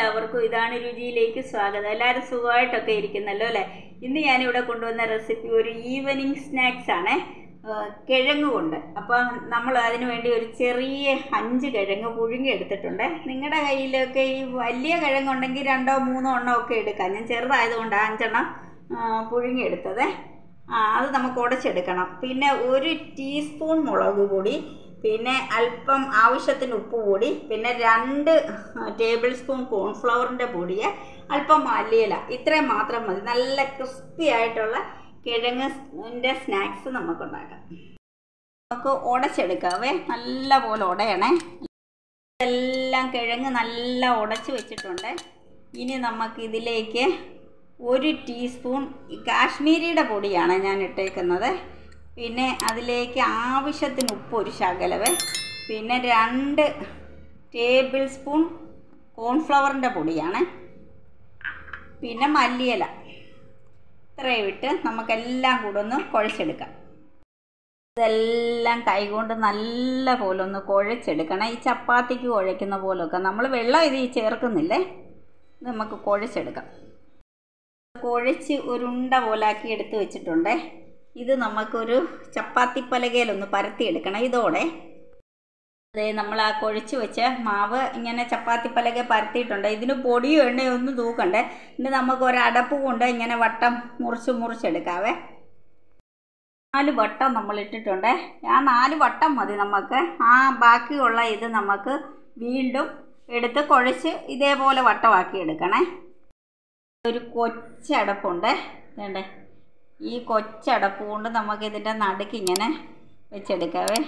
എല്ലാവർക്കും ഇതാണ് രുചിയിലേക്ക് സ്വാഗതം എല്ലാവരും സുഖമായിട്ടൊക്കെ ഇരിക്കുന്നല്ലോ അല്ലേ ഇന്ന് ഞാനിവിടെ കൊണ്ടുവന്ന റെസിപ്പി ഒരു ഈവനിങ് സ്നാക്സ് ആണ് കിഴങ്ങ് കൊണ്ട് അപ്പോൾ നമ്മൾ അതിന് വേണ്ടി ഒരു ചെറിയ അഞ്ച് കിഴങ്ങ് പുഴുങ്ങി എടുത്തിട്ടുണ്ട് നിങ്ങളുടെ കയ്യിലൊക്കെ ഈ വലിയ കിഴങ്ങുണ്ടെങ്കിൽ രണ്ടോ മൂന്നോ എണ്ണോ ഒക്കെ എടുക്കാം ഞാൻ ചെറുതായതുകൊണ്ട് അഞ്ചെണ്ണം ആ, പുഴുങ്ങി എടുത്തത് ആ, അത് നമുക്ക് ഉടച്ചെടുക്കണം പിന്നെ ഒരു ടീസ്പൂൺ മുളക് പൊടി പിന്നെ അല്പം ആവശ്യത്തിന് ഉപ്പ് പൊടി പിന്നെ രണ്ട് ടേബിൾ സ്പൂൺ കോൺഫ്ലവറിൻ്റെ പൊടി അല്പം മല്ലിയില ഇത്രയും മാത്രം മതി നല്ല ക്രിസ്പി ആയിട്ടുള്ള കിഴങ്ങിൻ്റെ സ്നാക്സ് നമുക്കുണ്ടാക്കാം നമുക്ക് ഉടച്ചെടുക്കാവേ നല്ല പോലെ ഉടയണേ എല്ലാം കിഴങ്ങ് നല്ല ഉടച്ച് വെച്ചിട്ടുണ്ട് ഇനി നമുക്ക് ഇതിലേക്ക് ഒരു ടീസ്പൂൺ കാശ്മീരിയുടെ പൊടിയാണ് ഞാൻ ഇട്ടേക്കുന്നത് പിന്നെ അതിലേക്ക് ആവശ്യത്തിന് ഉപ്പ് ഒരു ശകലവ് പിന്നെ രണ്ട് ടേബിൾ സ്പൂൺ കോൺഫ്ലവറിൻ്റെ പൊടിയാണ് പിന്നെ മല്ലിയില ഇത്രയും ഇട്ട് നമുക്കെല്ലാം കൂടെ ഒന്ന് കുഴച്ചെടുക്കാം ഇതെല്ലാം കൈകൊണ്ട് നല്ല പോലെ ഒന്ന് കുഴച്ചെടുക്കണം ഈ ചപ്പാത്തിക്ക് കുഴയ്ക്കുന്ന പോലൊക്കെ നമ്മൾ വെള്ളം ഇത് ചേർക്കുന്നില്ലേ ഇത് നമുക്ക് കുഴച്ചെടുക്കാം കുഴച്ച് ഒരു ഉണ്ട പോലാക്കി എടുത്ത് വെച്ചിട്ടുണ്ട് ഇത് നമുക്കൊരു ചപ്പാത്തി പലകയിലൊന്ന് പരത്തിയെടുക്കണം ഇതോടെ അതെ നമ്മൾ ആ കുഴച്ച് വെച്ച മാവ് ഇങ്ങനെ ചപ്പാത്തി പലക പരത്തിയിട്ടുണ്ട് ഇതിന് പൊടിയോ എണ്ണയോ ഒന്നും തൂക്കണ്ടേ ഇനി നമുക്ക് ഒരു അടപ്പ് കൊണ്ട് ഇങ്ങനെ വട്ടം മുറിച്ച് മുറിച്ചെടുക്കാവേ നാല് വട്ടം നമ്മൾ ഇട്ടിട്ടുണ്ട് ആ നാല് വട്ടം മതി നമുക്ക് ആ ബാക്കിയുള്ള ഇത് നമുക്ക് വീണ്ടും എടുത്ത് കുഴച്ച് ഇതേപോലെ വട്ടമാക്കി എടുക്കണേ ഒരു കൊച്ചടപ്പുണ്ട് വേണ്ടേ ഈ കൊച്ചടപ്പ് കൊണ്ട് നമുക്ക് ഇതിൻ്റെ നടുക്ക് ഇങ്ങനെ വെച്ചെടുക്കാവേ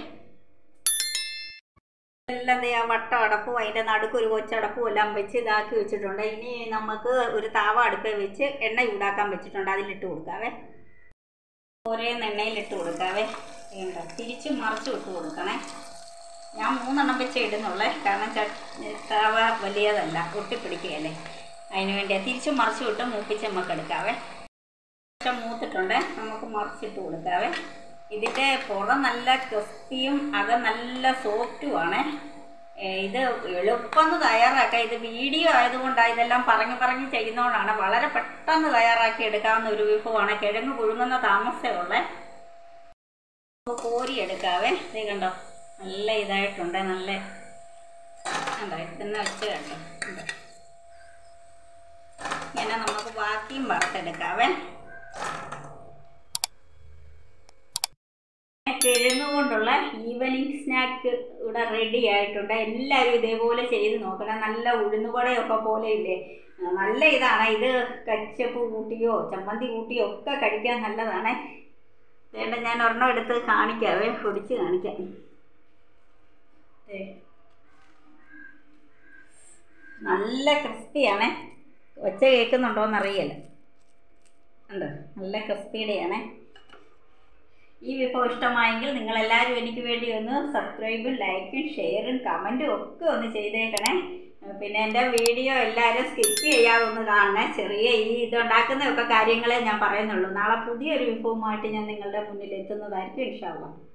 എല്ലാം ദേ ആ വട്ട അടപ്പും അതിൻ്റെ നടുക്ക് ഒരു കൊച്ചടപ്പും എല്ലാം വെച്ച് ഇതാക്കി വെച്ചിട്ടുണ്ട് ഇനി നമുക്ക് ഒരു താവ അടുപ്പേ വെച്ച് എണ്ണ ചൂടാക്കാൻ വെച്ചിട്ടുണ്ട് അതിലിട്ട് കൊടുക്കാവേ ഒരേ എണ്ണയിലിട്ട് കൊടുക്കാവേ വേണ്ട തിരിച്ചും മറിച്ചും ഇട്ട് കൊടുക്കണേ ഞാൻ മൂന്നെണ്ണം വെച്ച് ഇടുന്നുള്ളേ കാരണം ച താവ വലിയതല്ല ഒട്ടിപ്പിടിക്കുകയല്ലേ അതിന് വേണ്ടിയാണ് തിരിച്ചും മറിച്ചും ഇട്ട് മൂപ്പിച്ച് നമുക്ക് എടുക്കാവേ പക്ഷെ മൂത്തിട്ടുണ്ട് നമുക്ക് മറിച്ചിട്ട് കൊടുക്കാവേ ഇതിൻ്റെ പുറം നല്ല ക്രിസ്പിയും അകം നല്ല സോഫ്റ്റുമാണ് ഇത് എളുപ്പമെന്ന് തയ്യാറാക്കാം ഇത് വീഡിയോ ആയതുകൊണ്ടാണ് ഇതെല്ലാം പറഞ്ഞ് പറഞ്ഞ് ചെയ്യുന്നതുകൊണ്ടാണ് വളരെ പെട്ടെന്ന് തയ്യാറാക്കി എടുക്കാവുന്ന ഒരു വിഭവമാണ് കിഴങ്ങ് പുഴുങ്ങുന്ന താമസമേ ഉള്ളേ കോരി എടുക്കാവേ ഇത് കണ്ടോ നല്ല ഇതായിട്ടുണ്ട് നല്ല കണ്ടോ ഇതന്നെ വെച്ച് കണ്ടോ കണ്ടോ ഇങ്ങനെ നമുക്ക് ബാക്കിയും വറുത്തെടുക്കാവേ കിഴങ്ങ് കൊണ്ടുള്ള ഈവനിങ് സ്നാക്ക് ഇവിടെ റെഡി ആയിട്ടുണ്ട് എല്ലാവരും ഇതേപോലെ ചെയ്ത് നോക്കണം നല്ല ഉഴുന്നുവടയൊക്കെ പോലെ ഇല്ലേ ആ, നല്ല ഇതാണ് ഇത് കച്ചപ്പ് കൂട്ടിയോ ചമ്മന്തി കൂട്ടിയോ ഒക്കെ കഴിക്കാൻ നല്ലതാണ് വേണ്ട ഞാൻ ഒരെണ്ണം എടുത്ത് കാണിക്കാവേ പൊടിച്ച് കാണിക്കാം ദേ. നല്ല ക്രിസ്പിയാണ് ഒച്ച കേൾക്കുന്നുണ്ടോയെന്ന് അറിയില്ല ഉണ്ട് നല്ല ക്രിസ്പിയുടെയാണ് ഈ വിഭവം ഇഷ്ടമായെങ്കിൽ നിങ്ങളെല്ലാവരും എനിക്ക് വേണ്ടി ഒന്ന് സബ്സ്ക്രൈബും ലൈക്കും ഷെയറും കമൻറ്റും ഒക്കെ ഒന്ന് ചെയ്തേക്കണേ പിന്നെ എൻ്റെ വീഡിയോ എല്ലാവരും സ്കിപ്പ് ചെയ്യാതെ ഒന്ന് കാണണേ ചെറിയ ഈ ഇതുണ്ടാക്കുന്നതൊക്കെ കാര്യങ്ങളെ ഞാൻ പറയുന്നുള്ളൂ നാളെ പുതിയൊരു വിഭവമായിട്ട് ഞാൻ നിങ്ങളുടെ മുന്നിൽ എത്തുന്നതായിരിക്കും ഇൻഷാല്ലാം